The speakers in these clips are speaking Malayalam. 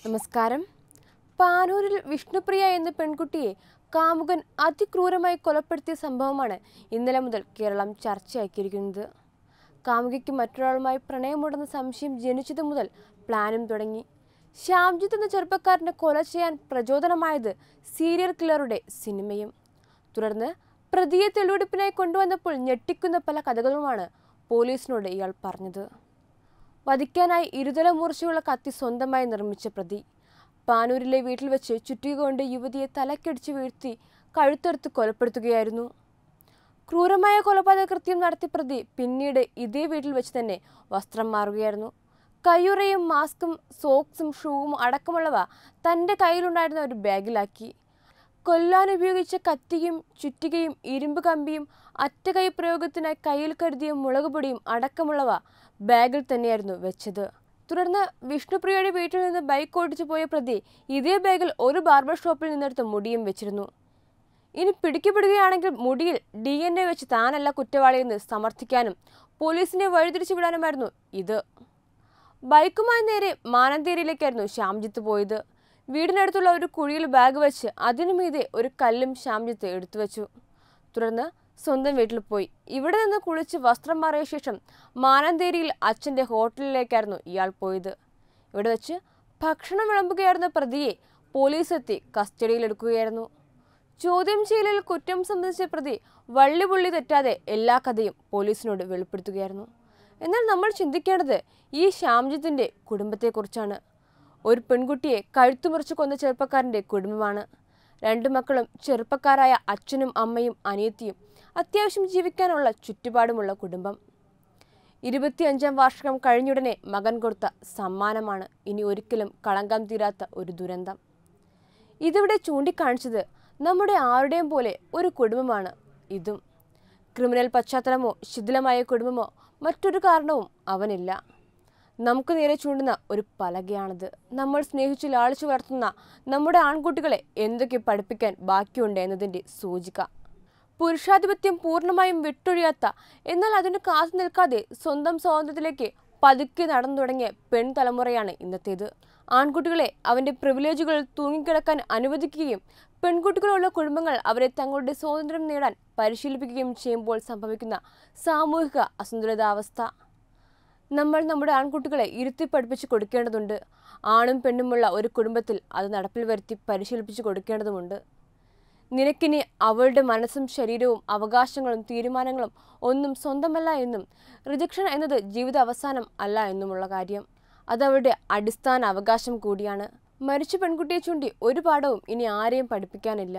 നമസ്കാരം പാനൂരിൽ വിഷ്ണുപ്രിയ എന്ന പെൺകുട്ടിയെ കാമുകൻ അതിക്രൂരമായി കൊലപ്പെടുത്തിയ സംഭവമാണ് ഇന്നലെ മുതൽ കേരളം ചർച്ചയാക്കിയിരിക്കുന്നത് കാമുകിക്ക് മറ്റൊരാളുമായി പ്രണയമുണ്ടെന്ന സംശയം ജനിച്ചതു മുതൽ പ്ലാനും തുടങ്ങി ശ്യാംജിത്ത് എന്ന ചെറുപ്പക്കാരനെ കൊല ചെയ്യാൻ പ്രചോദനമായത് സീരിയൽ കില്ലറുടെ സിനിമയും തുടർന്ന് പ്രതിയെ തെളിവെടുപ്പിനായി കൊണ്ടുവന്നപ്പോൾ ഞെട്ടിക്കുന്ന പല കഥകളുമാണ് പോലീസിനോട് ഇയാൾ പറഞ്ഞത് വധിക്കാനായി ഇരുതല മൂർച്ചയുള്ള കത്തി സ്വന്തമായി നിർമ്മിച്ച പ്രതി പാനൂരിലെ വീട്ടിൽ വെച്ച് ചുറ്റിക കൊണ്ട് യുവതിയെ തലക്കടിച്ച് വീഴ്ത്തി കഴുത്തെടുത്ത് കൊലപ്പെടുത്തുകയായിരുന്നു ക്രൂരമായ കൊലപാതക കൃത്യം നടത്തിയ പ്രതി പിന്നീട് ഇതേ വീട്ടിൽ വെച്ച് തന്നെ വസ്ത്രം മാറുകയായിരുന്നു കയ്യുറയും മാസ്കും സോക്സും ഷൂവും അടക്കമുള്ളവ തൻ്റെ കയ്യിലുണ്ടായിരുന്ന ഒരു ബാഗിലാക്കി കൊല്ലാൻ ഉപയോഗിച്ച കത്തിയും ചുറ്റികയും ഇരുമ്പ് കമ്പിയും അറ്റകൈ പ്രയോഗത്തിനായി കയ്യിൽ കരുതിയ മുളക് പൊടിയും അടക്കമുള്ളവ ബാഗിൽ തന്നെയായിരുന്നു വെച്ചത് തുടർന്ന് വിഷ്ണുപ്രിയയുടെ വീട്ടിൽ നിന്ന് ബൈക്ക് ഓടിച്ചു പോയ പ്രതി ഇതേ ബാഗിൽ ഒരു ബാർബർ ഷോപ്പിൽ നിന്നെടുത്ത മുടിയും വെച്ചിരുന്നു ഇനി പിടിക്കപ്പെടുകയാണെങ്കിൽ മുടിയിൽ ഡി എൻ എ വെച്ച് താനല്ല കുറ്റവാളിയെന്ന് സമർത്ഥിക്കാനും പോലീസിനെ വഴിതിരിച്ചു വിടാനുമായിരുന്നു ഇത് ബൈക്കുമായി നേരെ മാനന്തേരിയിലേക്കായിരുന്നു ശ്യാംജിത്ത് പോയത് വീടിനടുത്തുള്ള ഒരു കുഴിയിൽ ബാഗ് വെച്ച് അതിനു മീതെ ഒരു കല്ലും ശ്യാംജിത്ത് എടുത്തു വെച്ചു തുടർന്ന് സ്വന്തം വീട്ടിൽ പോയി ഇവിടെ നിന്ന് കുളിച്ച് വസ്ത്രം മാറിയ ശേഷം മാനന്തേരിയിൽ അച്ഛൻ്റെ ഹോട്ടലിലേക്കായിരുന്നു ഇയാൾ പോയത് ഇവിടെ വെച്ച് ഭക്ഷണം വിളമ്പുകയായിരുന്ന പ്രതിയെ പോലീസ് എത്തി കസ്റ്റഡിയിലെടുക്കുകയായിരുന്നു ചോദ്യം ചെയ്യലിൽ കുറ്റം സംബന്ധിച്ച പ്രതി വള്ളിപുള്ളി തെറ്റാതെ എല്ലാ കഥയും പോലീസിനോട് വെളിപ്പെടുത്തുകയായിരുന്നു എന്നാൽ നമ്മൾ ചിന്തിക്കേണ്ടത് ഈ ശ്യാംജിത്തിന്റെ കുടുംബത്തെക്കുറിച്ചാണ് ഒരു പെൺകുട്ടിയെ കഴുത്തു മുറിച്ച് കൊന്ന ചെറുപ്പക്കാരന്റെ കുടുംബമാണ് രണ്ടു മക്കളും ചെറുപ്പക്കാരായ അച്ഛനും അമ്മയും അനിയത്തിയും അത്യാവശ്യം ജീവിക്കാനുള്ള ചുറ്റുപാടുമുള്ള കുടുംബം ഇരുപത്തിയഞ്ചാം വാർഷികം കഴിഞ്ഞുടനെ മകൻ കൊടുത്ത സമ്മാനമാണ് ഇനി ഒരിക്കലും കളങ്കം തീരാത്ത ഒരു ദുരന്തം ഇതിവിടെ ചൂണ്ടിക്കാണിച്ചത് നമ്മുടെ ആരുടെയും പോലെ ഒരു കുടുംബമാണ് ഇതും ക്രിമിനൽ പശ്ചാത്തലമോ ശിഥിലമായ കുടുംബമോ മറ്റൊരു കാരണവും അവനില്ല നമുക്ക് നേരെ ചൂണ്ടുന്ന ഒരു പലകയാണിത് നമ്മൾ സ്നേഹിച്ചു ലാളിച്ചു വളർത്തുന്ന നമ്മുടെ ആൺകുട്ടികളെ എന്തൊക്കെ പഠിപ്പിക്കാൻ ബാക്കിയുണ്ട് എന്നതിൻ്റെ സൂചിക പുരുഷാധിപത്യം പൂർണ്ണമായും വിട്ടൊഴിയാത്ത എന്നാൽ അതിന് കാത്തു നിൽക്കാതെ സ്വന്തം സ്വാതന്ത്ര്യത്തിലേക്ക് പതുക്കെ നടന്നു തുടങ്ങിയ പെൺ തലമുറയാണ് ഇന്നത്തേത് ആൺകുട്ടികളെ അവന്റെ പ്രിവിലേജുകളിൽ തൂങ്ങിക്കിടക്കാൻ അനുവദിക്കുകയും പെൺകുട്ടികളുള്ള കുടുംബങ്ങൾ അവരെ തങ്ങളുടെ സ്വാതന്ത്ര്യം നേടാൻ പരിശീലിപ്പിക്കുകയും ചെയ്യുമ്പോൾ സംഭവിക്കുന്ന സാമൂഹിക അസന്തുലിതാവസ്ഥ നമ്മൾ നമ്മുടെ ആൺകുട്ടികളെ ഇരുത്തി പഠിപ്പിച്ച് കൊടുക്കേണ്ടതുണ്ട് ആണും പെണ്ണുമുള്ള ഒരു കുടുംബത്തിൽ അത് നടപ്പിൽ വരുത്തി പരിശീലിപ്പിച്ച് കൊടുക്കേണ്ടതുമുണ്ട് നിനക്കിനി അവളുടെ മനസ്സും ശരീരവും അവകാശങ്ങളും തീരുമാനങ്ങളും ഒന്നും സ്വന്തമല്ല എന്നും റിജക്ഷൻ എന്നത് ജീവിത അവസാനം അല്ല എന്നുമുള്ള കാര്യം അത് അവളുടെ അടിസ്ഥാന അവകാശം കൂടിയാണ് മരിച്ച പെൺകുട്ടിയെ ചൂണ്ടി ഒരു പാഠവും ഇനി ആരെയും പഠിപ്പിക്കാനില്ല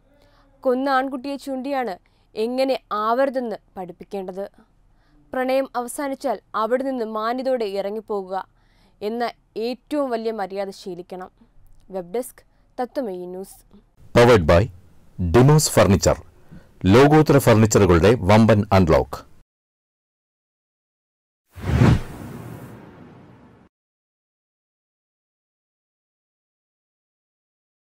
കൊന്ന ആൺകുട്ടിയെ ചൂണ്ടിയാണ് എങ്ങനെ ആവരുതെന്ന് പഠിപ്പിക്കേണ്ടത് പ്രണയം അവസാനിച്ചാൽ അവിടെ നിന്ന് മാന്യതയോടെ ഇറങ്ങിപ്പോകുക എന്ന ഏറ്റവും വലിയ മര്യാദ ശീലിക്കണം web desk Tatwamayi news powered by Demos furniture ലോകോത്തര ഫർണിച്ചറുകളുടെ വമ്പൻ അൺലോക്ക്